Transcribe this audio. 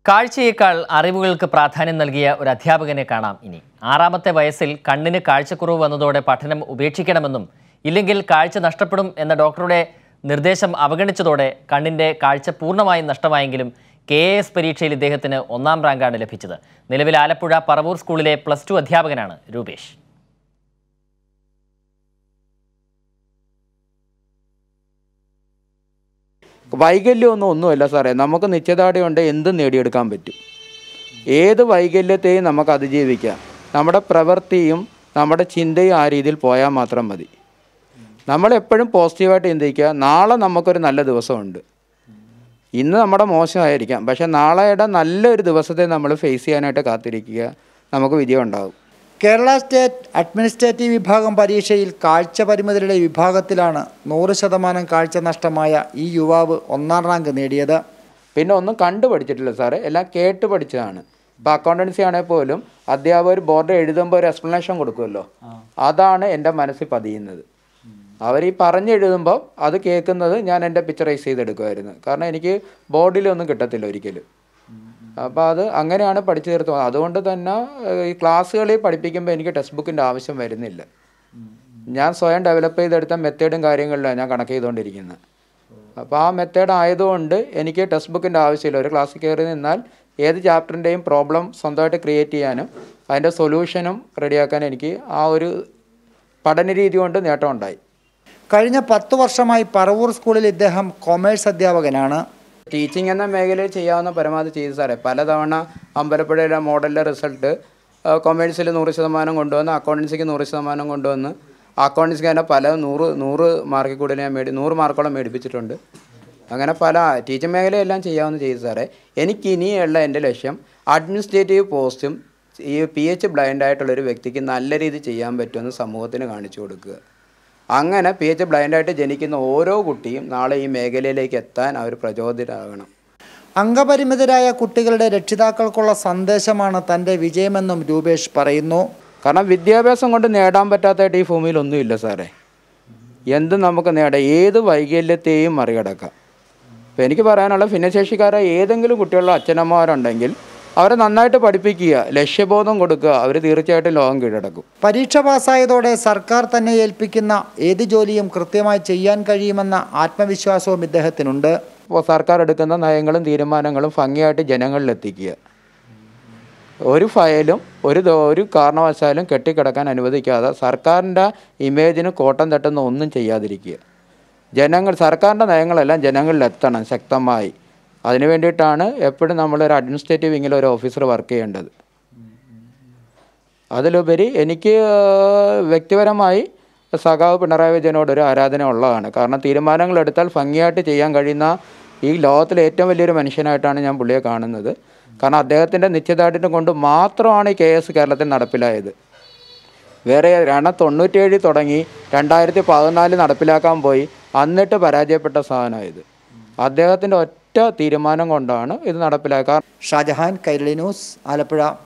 കാഴ്ചയേക്കാൾ അറിവുകൾക്ക് പ്രാധാന്യം നൽകിയ ഒരു അധ്യാപകനെ കാണാം ഇനി ആറാമത്തെ വയസ്സിൽ കണ്ണിന് കാഴ്ചക്കുറവ് വന്നതോടെ പഠനം ഉപേക്ഷിക്കണമെന്നും ഇല്ലെങ്കിൽ കാഴ്ച നഷ്ടപ്പെടും എന്ന ഡോക്ടറുടെ നിർദ്ദേശം അവഗണിച്ചതോടെ കണ്ണിന്റെ കാഴ്ച പൂർണ്ണമായും നഷ്ടമായെങ്കിലും കെ എ എസ് പരീക്ഷയിൽ ഇദ്ദേഹത്തിന് ഒന്നാം റാങ്കാണ് ലഭിച്ചത് നിലവിൽ ആലപ്പുഴ പറവൂർ സ്കൂളിലെ പ്ലസ് ടു അധ്യാപകനാണ് രൂപേഷ് വൈകല്യമൊന്നും ഒന്നുമല്ല സാറേ നമുക്ക് നിശ്ചയദാർഢ്യം കൊണ്ട് എന്തും നേടിയെടുക്കാൻ പറ്റും ഏത് വൈകല്യത്തെയും നമുക്ക് അതിജീവിക്കാം നമ്മുടെ പ്രവൃത്തിയും നമ്മുടെ ചിന്തയും ആ രീതിയിൽ പോയാൽ മാത്രം മതി നമ്മളെപ്പോഴും പോസിറ്റീവായിട്ട് ചിന്തിക്കുക നാളെ നമുക്കൊരു നല്ല ദിവസമുണ്ട് ഇന്ന് നമ്മുടെ മോശമായിരിക്കാം പക്ഷേ നാളെയുടെ നല്ലൊരു ദിവസത്തെ നമ്മൾ ഫേസ് ചെയ്യാനായിട്ട് കാത്തിരിക്കുക നമുക്ക് വിജയം ഉണ്ടാകും കേരള സ്റ്റേറ്റ് അഡ്മിനിസ്ട്രേറ്റീവ് വിഭാഗം പരീക്ഷയിൽ കാഴ്ച പരിമിതരുടെ വിഭാഗത്തിലാണ് നൂറ് ശതമാനം കാഴ്ച നഷ്ടമായ ഈ യുവാവ് ഒന്നാം റാങ്ക് നേടിയത് പിന്നെ ഒന്നും കണ്ടു പഠിച്ചിട്ടില്ല സാറേ എല്ലാം കേട്ട് പഠിച്ചതാണ് ഇപ്പോൾ അക്കൗണ്ടൻസി ആണെങ്കിൽ പോലും അധ്യാപകർ ബോർഡ് എഴുതുമ്പോൾ ഒരു എക്സ്പ്ലനേഷൻ കൊടുക്കുമല്ലോ അതാണ് എൻ്റെ മനസ്സിൽ പതിയുന്നത് അവർ ഈ പറഞ്ഞെഴുതുമ്പോൾ അത് കേൾക്കുന്നത് ഞാൻ എൻ്റെ പിക്ചറൈസ് ചെയ്തെടുക്കുമായിരുന്നു കാരണം എനിക്ക് ബോർഡിലൊന്നും കിട്ടത്തില്ല ഒരിക്കലും അപ്പോൾ അത് അങ്ങനെയാണ് പഠിച്ചു തീർത്തത് അതുകൊണ്ട് തന്നെ ഏഹ്, ഈ ക്ലാസ്സുകളിൽ പഠിപ്പിക്കുമ്പോൾ എനിക്ക് ടെക്സ്റ്റ് ബുക്കിൻ്റെ ആവശ്യം വരുന്നില്ല ഞാൻ സ്വയം ഡെവലപ്പ് ചെയ്തെടുത്ത മെത്തേഡും കാര്യങ്ങളിലാണ് ഞാൻ കണക്ക് ചെയ്തുകൊണ്ടിരിക്കുന്നത് അപ്പോൾ ആ മെത്തേഡ് ആയതുകൊണ്ട് എനിക്ക് ടെക്സ്റ്റ് ബുക്കിൻ്റെ ആവശ്യമില്ല ഒരു ക്ലാസ്സിൽ കയറി നിന്നാൽ ഏത് ചാപ്റ്ററിൻ്റെയും പ്രോബ്ലം സ്വന്തമായിട്ട് ക്രിയേറ്റ് ചെയ്യാനും അതിൻ്റെ സൊല്യൂഷനും റെഡിയാക്കാനും എനിക്ക് ആ ഒരു പഠന രീതി കൊണ്ട് നേട്ടം ഉണ്ടായി കഴിഞ്ഞ പത്തു വർഷമായി പറവൂർ സ്കൂളിൽ ഇദ്ദേഹം കൊമേഴ്സ് അധ്യാപകനാണ് ടീച്ചിങ് എന്ന മേഖലയിൽ ചെയ്യാവുന്ന പരമാവധി ചെയ്തു സാറേ പലതവണ അമ്പലപ്പുഴയിലെ മോഡലിലെ റിസൾട്ട് കൊമേഴ്സിൽ നൂറ് ശതമാനം കൊണ്ടുവന്ന് അക്കൗണ്ടൻസിക്ക് നൂറ് ശതമാനം കൊണ്ടുവന്ന് അക്കൗണ്ടൻസിക്ക് തന്നെ പല നൂറ് നൂറ് മാർക്കിൽ കൂടുതൽ ഞാൻ മേടി നൂറ് മാർക്കോളം മേടിപ്പിച്ചിട്ടുണ്ട് അങ്ങനെ പല ടീച്ചിങ് മേഖലയെല്ലാം ചെയ്യാവുന്ന ചെയ്തു സാറേ എനിക്ക് ഇനിയുള്ള എൻ്റെ ലക്ഷ്യം അഡ്മിനിസ്ട്രേറ്റീവ് പോസ്റ്റും ഈ പി എച്ച് ബ്ലൈൻഡ് ആയിട്ടുള്ളൊരു വ്യക്തിക്ക് നല്ല രീതിയിൽ ചെയ്യാൻ പറ്റുമെന്ന് സമൂഹത്തിന് കാണിച്ചു കൊടുക്കുക അങ്ങനെ പി എച്ച് ബ്ലൈൻഡായിട്ട് ജനിക്കുന്ന ഓരോ കുട്ടിയും നാളെ ഈ മേഖലയിലേക്ക് എത്താൻ അവർ പ്രചോദിതരാകണം അംഗപരിമിതരായ കുട്ടികളുടെ രക്ഷിതാക്കൾക്കുള്ള സന്ദേശമാണ് തൻ്റെ വിജയമെന്നും രൂപേഷ് പറയുന്നു കാരണം വിദ്യാഭ്യാസം കൊണ്ട് നേടാൻ പറ്റാത്തതായിട്ട് ഈ ഭൂമിയിൽ ഒന്നുമില്ല സാറേ എന്തും നമുക്ക് നേടാം ഏത് വൈകല്യത്തെയും മറികടക്കാം ഇപ്പം എനിക്ക് പറയാനുള്ള ഭിന്നശേഷിക്കാരായ ഏതെങ്കിലും കുട്ടികളുടെ അച്ഛനമ്മമാരുണ്ടെങ്കിൽ അവരെ നന്നായിട്ട് പഠിപ്പിക്കുക ലക്ഷ്യബോധം കൊടുക്കുക അവർ തീർച്ചയായിട്ടും ലോകം കീഴടക്കും പരീക്ഷ പാസ്സായതോടെ സർക്കാർ തന്നെ ഏൽപ്പിക്കുന്ന ഏത് ജോലിയും കൃത്യമായി ചെയ്യാൻ കഴിയുമെന്ന ആത്മവിശ്വാസവും ഇദ്ദേഹത്തിനുണ്ട് അപ്പോൾ സർക്കാർ എടുക്കുന്ന നയങ്ങളും തീരുമാനങ്ങളും ഭംഗിയായിട്ട് ജനങ്ങളിലെത്തിക്കുക ഒരു ഫയലും ഒരു ദോ- ഒരു കാരണവശാലും കെട്ടിക്കിടക്കാൻ അനുവദിക്കാതെ സർക്കാരിൻ്റെ ഇമേജിന് കോട്ടം തട്ടുന്ന ഒന്നും ചെയ്യാതിരിക്കുക ജനങ്ങൾ സർക്കാരിൻ്റെ നയങ്ങളെല്ലാം ജനങ്ങളിലെത്തണം ശക്തമായി അതിനു വേണ്ടിയിട്ടാണ് എപ്പോഴും നമ്മളൊരു അഡ്മിനിസ്ട്രേറ്റീവ് വിങ്ങിൽ ഒരു ഓഫീസർ വർക്ക് ചെയ്യേണ്ടത് അതിലുപരി എനിക്ക് ഏഹ്, വ്യക്തിപരമായി സഖാവ് പിണറായി വിജയനോട് ഒരു ആരാധന ഉള്ളതാണ് കാരണം തീരുമാനങ്ങൾ എടുത്താൽ ഭംഗിയായിട്ട് ചെയ്യാൻ കഴിയുന്ന ഈ ലോകത്തിലെ ഏറ്റവും വലിയൊരു മനുഷ്യനായിട്ടാണ് ഞാൻ പുള്ളിയെ കാണുന്നത് കാരണം അദ്ദേഹത്തിൻ്റെ നിശ്ചയദാർഢ്യം കൊണ്ട് മാത്രമാണ് ഈ കെ എസ് കേരളത്തിൽ നടപ്പിലായത് വേറെ കാരണം തൊണ്ണൂറ്റേഴിൽ തുടങ്ങി രണ്ടായിരത്തി പതിനാലിൽ നടപ്പിലാക്കാൻ പോയി എന്നിട്ട് പരാജയപ്പെട്ട സാധനമായത് അദ്ദേഹത്തിൻ്റെ ഒറ്റ തീരുമാനം കൊണ്ടാണ് ഇത് നടപ്പിലാക്കാൻ ഷാജഹാൻ കൈരളി ന്യൂസ് ആലപ്പുഴ